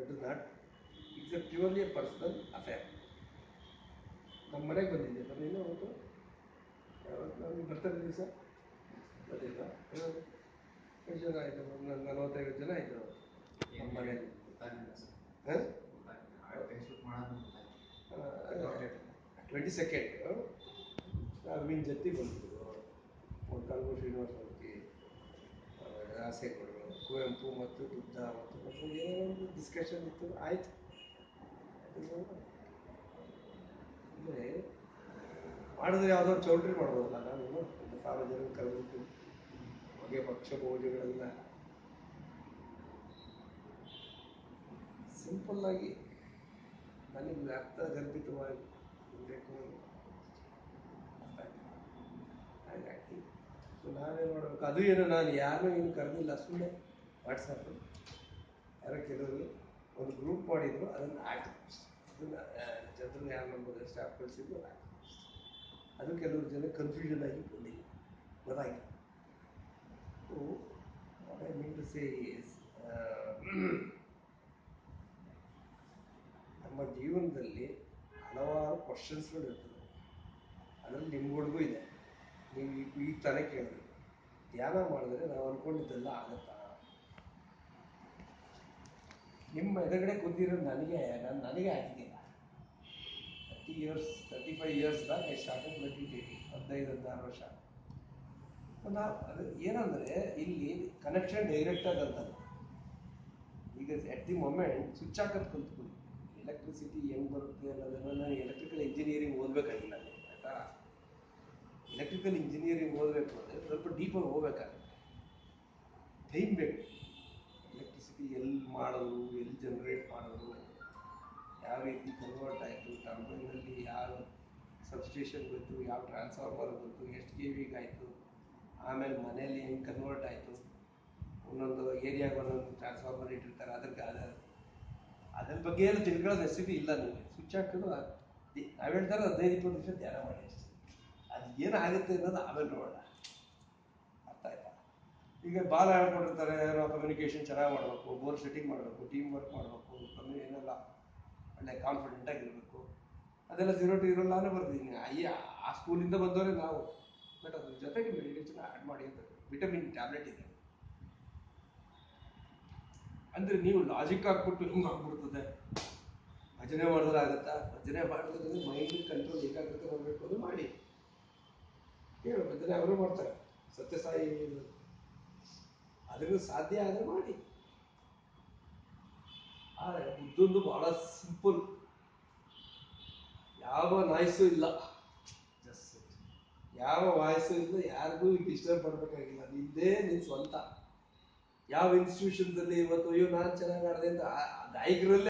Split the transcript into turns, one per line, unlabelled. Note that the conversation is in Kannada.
That is not it's a purely a personal affair ನಮ್ಮ ಮನೆಗೆ ಬಂದಿದ್ದೆ ಬಂದಿಲ್ಲ ಅವತ್ತು ಯಾವತ್ತು ನಾನು ಬರ್ತಾರೆ ದಿವಸ ಬಂದಿಲ್ಲ ಯಾವಾಗ? ಎಷ್ಟು ಜನ ಆಯಿತು ಒಂದು ನಲವತ್ತೈದು ಜನ ಆಯಿತು ನಮ್ಮ ಮನೆಯಲ್ಲಿ ಹಾಂ ಟ್ವೆಂಟಿ ಸೆಕೆಂಡ್ ಅರವಿಂದ್ ಜೊತೆ ಬಂದಿದ್ರು ಮೊಳಕಾಲ್ಮೂರು ಶ್ರೀನಿವಾಸ ಮೂರ್ತಿ ಆಸೆಗಳು ಕುವೆಂಪು ಮತ್ತು ಬುದ್ಧ ಮತ್ತು ಮತ್ತು ಏನೋ ಒಂದು ಡಿಸ್ಕಷನ್ ಇತ್ತು ಆಯ್ತು ಅಂದರೆ ಮಾಡಿದ್ರೆ ಯಾವುದೋ ಚೌಲ್ಟ್ರಿ ಮಾಡ್ಬೋದಲ್ಲ ನಾನು ಒಂದು ಸಾವಿರ ಜನ ಕರೆದ್ಬಿಟ್ಟು ಹೊಗೆ ಪಕ್ಷ ಭೋಜಗಳೆಲ್ಲ ಸಿಂಪಲ್ ಆಗಿ ನನಗೆ ಅರ್ಥ ಗರ್ಭಿತವಾಗಿ ಬೇಕು ಅರ್ಥ ಆಯ್ತು ಹಾಗಾಗಿ ಸೊ ನಾವೇನು ಮಾಡಬೇಕು ಅದು ಏನು ನಾನು ಯಾರನ್ನೂ ಏನು ಕರೆದಿಲ್ಲ ಸುಮ್ಮನೆ ವಾಟ್ಸಪ್ಪು ಯಾರೋ ಕೆಲವರು ಒಂದು ಗ್ರೂಪ್ ಮಾಡಿದ್ರು ಅದನ್ನು ಹಾಕಿ ಅದನ್ನು ಜನರು ಯಾರು ನಂಬೋದು ಸ್ಟಾಫ್ ಕಳಿಸಿದ್ರು ಹಾಕಿ ಅದು ಕೆಲವರು ಜನ ಕನ್ಫ್ಯೂಷನ್ ಆಗಿ ಬಂದಿಲ್ಲ ಗೊತ್ತಾಗಿಲ್ಲ so what I mean to say is ನಮ್ಮ ಜೀವನದಲ್ಲಿ ಹಲವಾರು ಕ್ವಶನ್ಸ್ಗಳು ಇರ್ತದೆ ಅದರಲ್ಲಿ ನಿಮ್ಗಳಿಗೂ ಇದೆ ನೀವು ಈಗ ಈಗ ತಾನೇ ಕೇಳಿದ್ರಿ ಧ್ಯಾನ ಮಾಡಿದ್ರೆ ನಾವು ಅಂದ್ಕೊಂಡಿದ್ದೆಲ್ಲ ಆಗುತ್ತಾ ನಿಮ್ಮ ಎದುರುಗಡೆ ಕೂತಿರೋ ನನಗೆ ನಾನು ನನಗೆ ಆಗಿದೆಯಲ್ಲ thirty years thirty five years back I started meditating ಹದಿನೈದು ಹದಿನಾರು ವರ್ಷ ನಾವು ಅದು ಏನಂದರೆ ಇಲ್ಲಿ ಕನೆಕ್ಷನ್ ಡೈರೆಕ್ಟಾಗಿ ಅಂತಲ್ಲ ಈಗ ಎಟ್ ದಿ ಮೊಮೆಂಟ್ ಸ್ವಿಚ್ ಹಾಕೋದು ಕಲ್ತ್ಕೊಳ್ಳಿ ಎಲೆಕ್ಟ್ರಿಸಿಟಿ ಹೆಂಗೆ ಬರುತ್ತೆ ಅನ್ನೋದನ್ನು ನಾನು ಎಲೆಕ್ಟ್ರಿಕಲ್ ಇಂಜಿನಿಯರಿಂಗ್ ಓದಬೇಕಾಗಿಲ್ಲ ಆಯಿತಾ ಎಲೆಕ್ಟ್ರಿಕಲ್ ಇಂಜಿನಿಯರಿಂಗ್ ಓದಬೇಕು ಅಂದರೆ ಸ್ವಲ್ಪ ಡೀಪಾಗಿ ಹೋಗ್ಬೇಕಾಗುತ್ತೆ ಟೈಮ್ ಬೇಕು ಎಲೆಕ್ಟ್ರಿಸಿಟಿ ಎಲ್ಲಿ ಮಾಡೋದು ಎಲ್ಲಿ ಜನ್ರೇಟ್ ಮಾಡೋದು ಯಾವ ರೀತಿ ಕನ್ವರ್ಟ್ ಆಯಿತು ಟರ್ಬೈನಲ್ಲಿ ಯಾವ ಸಬ್ಸ್ಟೇಷನ್ ಬಂತು ಯಾವ ಟ್ರಾನ್ಸ್ಫಾರ್ಮರ್ ಬಂತು ಎಷ್ಟು ಕೆ ವಿಗೆ ಆಯಿತು ಆಮೇಲೆ ಮನೇಲಿ ಹೆಂಗೆ ಕನ್ವರ್ಟ್ ಆಯಿತು ಒಂದೊಂದು ಏರಿಯಾಗೆ ಒಂದೊಂದು ಟ್ರಾನ್ಸ್ಫಾರ್ಮರ್ ಇಟ್ಟಿರ್ತಾರೆ ಅದಕ್ಕೆ ಅದ ಅದ್ರ ಬಗ್ಗೆ ಏನು ತಿಳ್ಕೊಳ್ಳೋ ನೆಸಿಟಿ ಇಲ್ಲ ನಿಮಗೆ ಸ್ವಿಚ್ ಹಾಕೋದು ನಾವು ಹೇಳ್ತಾರೆ ಹದಿನೈದು ಇಪ್ಪತ್ತು ನಿಮಿಷ ಧ್ಯಾನ ಮಾಡಿ ಅಷ್ಟೇ ಅದು ಏನಾಗುತ್ತೆ ಅನ್ನೋದು ಆಮೇಲೆ ನೋಡೋಣ ಅರ್ಥ ಆಯ್ತಾ ಈಗ ಬಾಲ ಹೇಳ್ಕೊಂಡಿರ್ತಾರೆ ಏನೋ ಕಮ್ಯುನಿಕೇಷನ್ ಚೆನ್ನಾಗಿ ಮಾಡಬೇಕು ಬೋರ್ ಸೆಟ್ಟಿಂಗ್ ಮಾಡಬೇಕು ಟೀಮ್ ವರ್ಕ್ ಮಾಡಬೇಕು ಕಮ್ಮಿ ಏನೆಲ್ಲ ಒಳ್ಳೆ ಕಾನ್ಫಿಡೆಂಟ್ ಆಗಿರಬೇಕು ಅದೆಲ್ಲ ಜೀರೋ ಟು ಇರೋ ನಾನೇ ಬರ್ತೀನಿ ಅಯ್ಯ ಆ ಸ್ಕೂಲಿಂದ ಬಂದವರೇ ನಾವು ಬಟ್ ಅದ್ರ ಜೊತೆಗೆ ಮೆಡಿಟೇಷನ್ ಆ್ಯಡ್ ಮಾಡಿ ಅಂತ ವಿಟಮಿನ್ ಟ್ಯಾಬ್ಲೆಟ್ ಇದೆ ಅಂದರೆ ನೀವು ಲಾಜಿಕ್ ಹಾಕ್ಬಿಟ್ಟು ಹಿಂಗೆ ಆಗ್ಬಿಡ್ತದೆ ಭಜನೆ ಮಾಡಿದ್ರೆ ಆಗುತ್ತಾ ಭಜನೆ ಮಾಡಿದ್ರೆ ಮೈಂಡ್ ಕಂಟ್ರೋಲ್ ಏಕಾಗ್ರತೆ ಮಾಡಬೇಕು ಅದು ಮಾಡಿ ಹೇಳು ಭಜನೆ ಅವರು ಮಾಡ್ತಾರೆ ಸತ್ಯಸಾಯಿ ಅದನ್ನು ಸಾಧ್ಯ ಆದರೆ ಮಾಡಿ ಆದರೆ ಬುದ್ಧಂದು ಬಹಳ ಸಿಂಪಲ್ ಯಾವ ನಾಯ್ಸು ಇಲ್ಲ ಜಸ್ಟ್ ಯಾವ ವಾಯ್ಸು ಇಲ್ಲ ಯಾರಿಗೂ ಡಿಸ್ಟರ್ಬ್ ಮಾಡಬೇಕಾಗಿಲ್ಲ ನಿಂದೇ ನಿನ್ ಸ್ವಂತ ಯಾವ ಇನ್ಸ್ಟಿಟ್ಯೂಷನ್ಸ್ ಅಲ್ಲಿ ಇವತ್ತು ಅಯ್ಯೋ ನಾನು ಚೆನ್ನಾಗಿ ಆಡಿದೆ ಅಂತ ಆ- ಆ ಗಾಯಕರಲ್ಲೇ